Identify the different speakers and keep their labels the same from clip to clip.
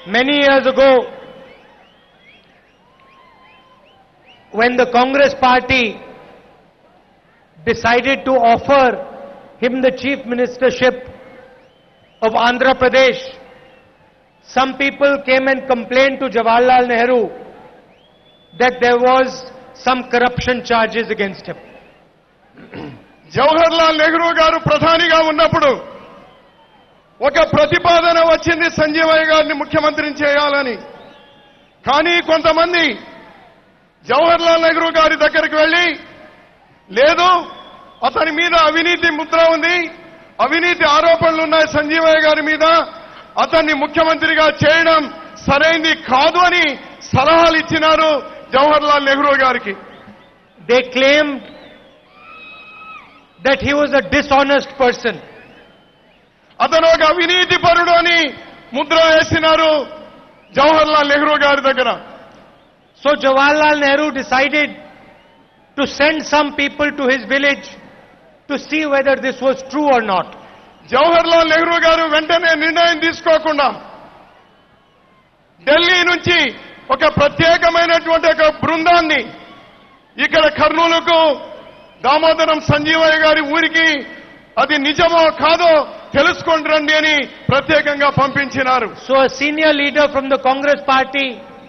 Speaker 1: Many years ago, when the Congress party decided to offer him the chief ministership of Andhra Pradesh, some people came and complained to Jawaharlal Nehru that there was some corruption charges against him.
Speaker 2: Jawahar Lal Nehru గారు ప్రధానిగా ఉన్నప్పుడు ఒక ప్రతిపాదన వచ్చింది సంజీవయ్య గారిని ముఖ్యమంత్రిని చేయాలని కానీ కొంతమంది జవహర్ లాల్ నెహ్రూ గారి దగ్గరికి వెళ్లి లేదు అతని మీద అవినీతి ముద్ర ఉంది అవినీతి ఆరోపణలు ఉన్నాయి సంజీవయ్య గారి మీద అతన్ని ముఖ్యమంత్రిగా చేయడం సరైంది కాదు అని సలహాలు ఇచ్చినారు జవహర్ లాల్ నెహ్రూ గారికి
Speaker 1: They claimed that he was a dishonest person.
Speaker 2: అతను ఒక అవినీతి పరుడు అని ముద్ర వేసినారు జవహర్ లాల్ నెహ్రూ గారి దగ్గర
Speaker 1: So Jawaharlal Nehru decided to send some people to his village to see whether this was true or not.
Speaker 2: Jawahar Lal Nehru గారు వెంటనే నిర్ణయం తీసుకోకుండా ఢిల్లీ నుంచి ఒక ప్రత్యేకమైనటువంటి ఒక బృందాన్ని ఇక్కడ కర్నూలుకు దామోదరం సంజీవయ్య గారి ఊరికి అది నిజమో కాదో తెలుసుకొని రండి అని ప్రత్యేకంగా పంపించినారు
Speaker 1: So a senior leader from the Congress party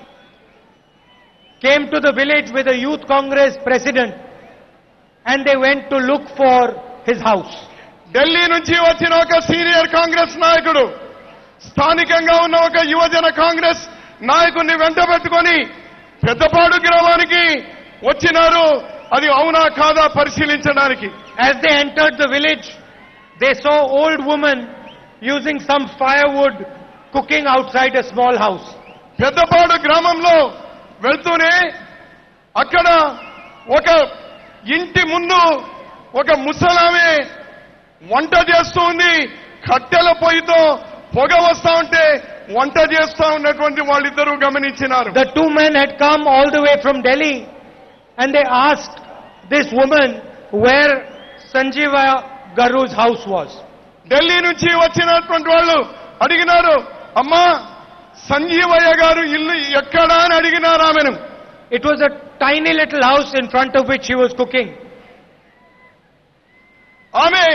Speaker 1: came to the village with a youth Congress president and they went to look for his house.
Speaker 2: Delhi నుంచి వచ్చిన ఒక సీనియర్ కాంగ్రెస్ నాయకుడు స్థానికంగా ఉన్న ఒక యువజన కాంగ్రెస్ నాయకుడిని వెంట పెట్టుకొని పెద్దపాడు గ్రామానికి వచ్చినారు అది అవునా కాదా పరిశీలించడానికి
Speaker 1: As they entered the village, they saw old woman using some firewood cooking outside a small house.
Speaker 2: Peddapadu గ్రామంలో వెళ్తూనే అక్కడ ఒక ఇంటి ముందు ఒక ముసలామె వంట చేస్తూ ఉంది కట్టెల పొయ్యితో పొగ వస్తా ఉంటే వంట చేస్తా ఉన్నటువంటి వాళ్ళిద్దరూ గమనించినారు
Speaker 1: The two men had come all the way from Delhi and they asked this woman where Sanjeeva Garu's house was.
Speaker 2: Delhi నుంచి వచ్చినటువంటి వాళ్ళు అడిగినారు అమ్మా సంజీవయ్య గారు ఇల్లు ఎక్కడా అని అడిగినారు ఆమెను
Speaker 1: It was a tiny little house in front of which she was cooking.
Speaker 2: ఆమె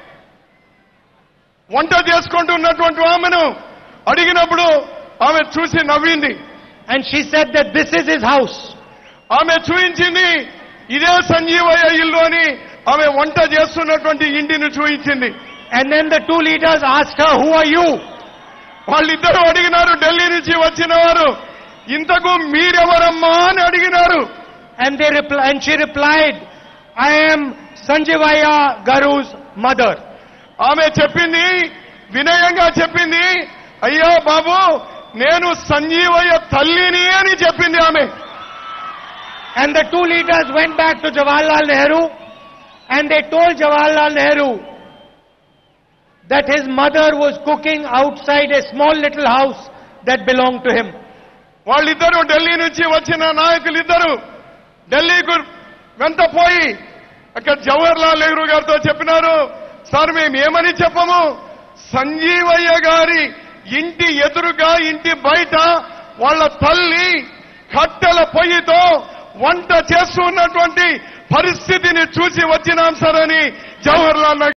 Speaker 2: వంట చేసుకుంటున్నటువంటి ఆమెను అడిగినప్పుడు ఆమె చూసి నవ్వింది
Speaker 1: And she said that this is his house.
Speaker 2: ఆమె చూయించింది ఇదే సంజీవయ్య ఇల్లు అని ఆమె వంట చేస్తున్నటువంటి ఇంటిని చూయించింది
Speaker 1: And then the two leaders asked her, Who are you?
Speaker 2: వాళ్ళిద్దరూ అడిగినారు ఢిల్లీ నుంచి వచ్చిన వారు ఇంతకు మీరెవరమ్మా అని అడిగినారు
Speaker 1: And they repl- and she replied, I am Sanjivaya Garu's mother.
Speaker 2: ఆమె చెప్పింది వినయంగా చెప్పింది అయ్యా బాబు నేను సంజీవయ్య తల్లిని అని చెప్పింది ఆమె
Speaker 1: And the two leaders went back to Jawaharlal Nehru and they told Jawaharlal Nehru that his mother was cooking outside a small little house that belonged to him.
Speaker 2: వాళ్ళిద్దరూ ఢిల్లీ నుంచి వచ్చిన నాయకులిద్దరూ ఢిల్లీకు వెంట పోయి అక్కడ జవహర్ లాల్ నెహ్రూ గారితో చెప్పినారు సార్ మేము ఏమని చెప్పము సంజీవయ్య గారి ఇంటి ఎదురుగా ఇంటి బయట వాళ్ళ తల్లి కట్టెల పొయ్యితో వంట చేస్తున్నటువంటి పరిస్థితిని చూసి వచ్చినాం సార్ అని జవహర్ లాల్ నెహ్రూ